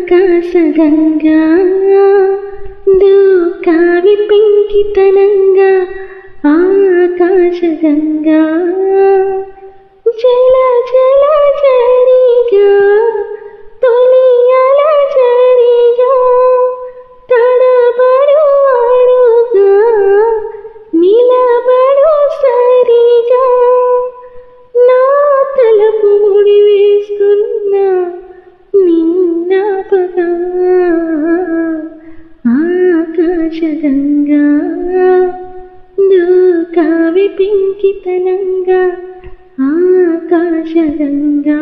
ఆకాశగంగా దూకావి పెంకితనంగా ఆకాశగంగా జల జల జడిగా తొలియల జడిగా తడబడు అడుగా నిలబడు సరిగా నా తలపు ముడి వేసుకున్నా నిన్నాపగా ఆకాశగంగా దూకావి పింకితనంగా ఆకాశగంగా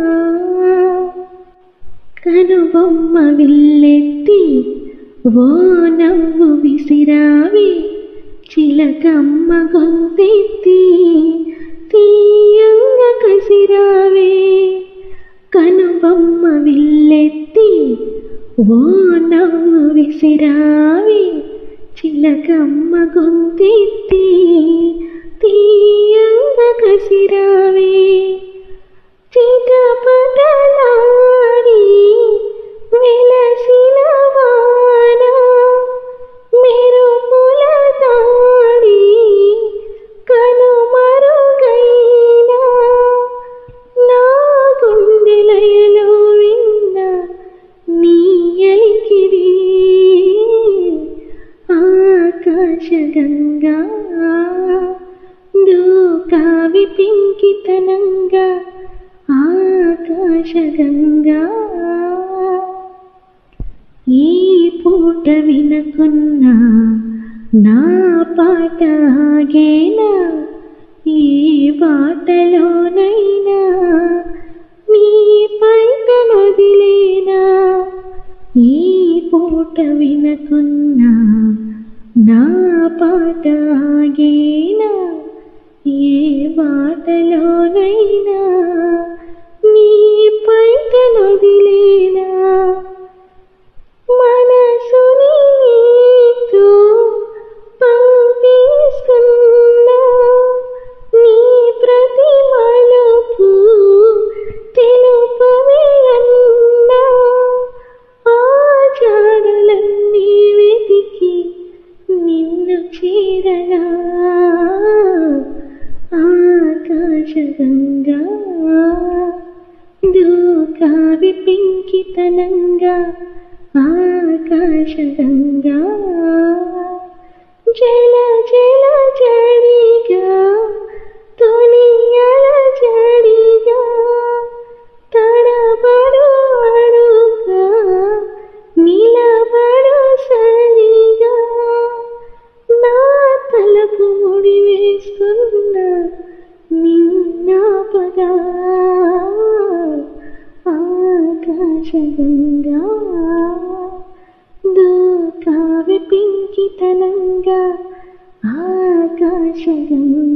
కనుబొమ్మ విల్లెత్తి ఓ నవ్వు విసిరావి చిలకమ్మ గొంతెత్తి తీయంగ కసిరావే కనుబొమ్మ విల్లెత్తి ఓ నవ్వు విసిరావి చిలకమ్మ గొంతెత్తి తీయంగ కసిరావే చిటపటలాడి వెలసిన వాన మెరుపుల దాడి కనుమరుగైన నా గుండెలయలో విన్న నీ అలికిడి ఆకాశగంగా దూకావి పింకితనంగా ఆకాశగంగా ఈ పూట వినకున్నా నా పాట ఆగేనా ఈ బాటలోనైనా నీ పైట నదిలేనా ఈ పూట వినకున్నా నా పాట ఆగేనా ఏ బాటలోనైనా నీ పైట నదిలేనా మనసుని నీతో పంపిస్తున్నా నీ ప్రతి మలుపు తెలుపవే అన్నా ఆ జాడలన్నీ వెతికి నిన్ను చేరగా ఆకాశగంగా దూకావి పింకితనంగా ఆకాశగంగా జల జల జడిగా తొలియల జడిగా తడబడు అడుగా నిలబడు సరిగా నా తలపు ముడి వేసుకున్నా నిన్నాపగా ఆకాశగంగా దూకావి పింకితనంగా ఆకాశగంగా